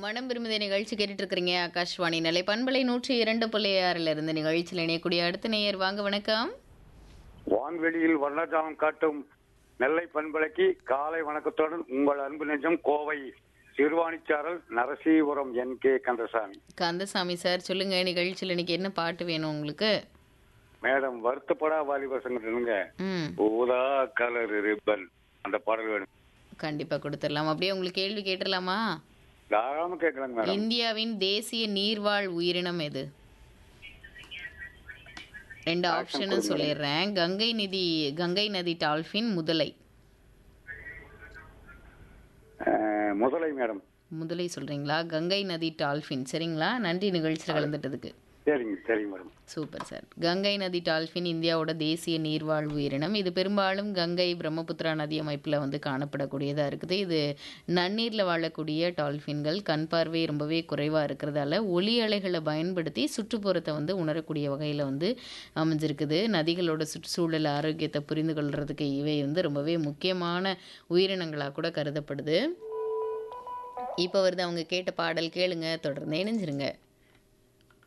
மனம் விரும்புதே நிகழ்ச்சி கேட்டுட்டு இருக்கிறீங்க ஆகாஷ்வாணி நிலை பண்பலை நூற்றி இரண்டு புள்ளி ஆறில் இருந்து நிகழ்ச்சியில் இணையக்கூடிய அடுத்த நேயர் வாங்க வணக்கம் வான்வெளியில் வர்ணஜாலம் காட்டும் நெல்லை பண்பலைக்கு காலை வணக்கத்துடன் உங்கள் அன்பு நெஞ்சம் கோவை சிறுவாணிச்சாரல் Narasipuram N K Kandasamy Kandasamy sir சொல்லுங்க நிகழ்ச்சியில் இன்னைக்கு என்ன பாட்டு வேணும் உங்களுக்கு மேடம் வருத்தப்படா வாலிபர் சங்கத்தினுங்க ம் ஊதா கலர் ரிப்பன் அந்த பாடல் வேணும் கண்டிப்பா கொடுத்துடலாம் அப்படியே உங்களுக்கு கேள்வி கேட்டுடலாமா தாராளமா கேட்கலாங்க மேடம் இந்தியாவின் தேசிய நீர்வாழ் உயிரினம் எது ரெண்டு ஆப்ஷனும் சொல்லிடுறேன் கங்கை நிதி கங்கை நதி டால்ஃபின் முதலை அஹ், முதலை மேடம் முதலை சொல்றீங்களா கங்கை நதி டால்ஃபின் சரிங்களா நன்றி நிகழ்ச்சியில் கலந்துட்டதுக்கு சரிங்க சரிங்க மேடம் சூப்பர் சார் கங்கை நதி டால்ஃபின் இந்தியாவோட தேசிய நீர்வாழ் உயிரினம் இது பெரும்பாலும் கங்கை பிரம்மபுத்திரா நதி அமைப்பில் வந்து காணப்படக்கூடியதாக இருக்குது இது நன்னீரில் வாழக்கூடிய டால்ஃபின்கள் கண் பார்வை ரொம்பவே குறைவாக இருக்கிறதால ஒலி அலைகளை பயன்படுத்தி சுற்றுப்புறத்தை வந்து உணரக்கூடிய வகையில் வந்து அமைஞ்சிருக்குது நதிகளோட சுற்றுச்சூழல் ஆரோக்கியத்தை புரிந்து கொள்றதுக்கு இவை வந்து ரொம்பவே முக்கியமான உயிரினங்களாக கூட கருதப்படுது இப்போ வருது அவங்க கேட்ட பாடல் கேளுங்க தொடர்ந்து இணைஞ்சிருங்க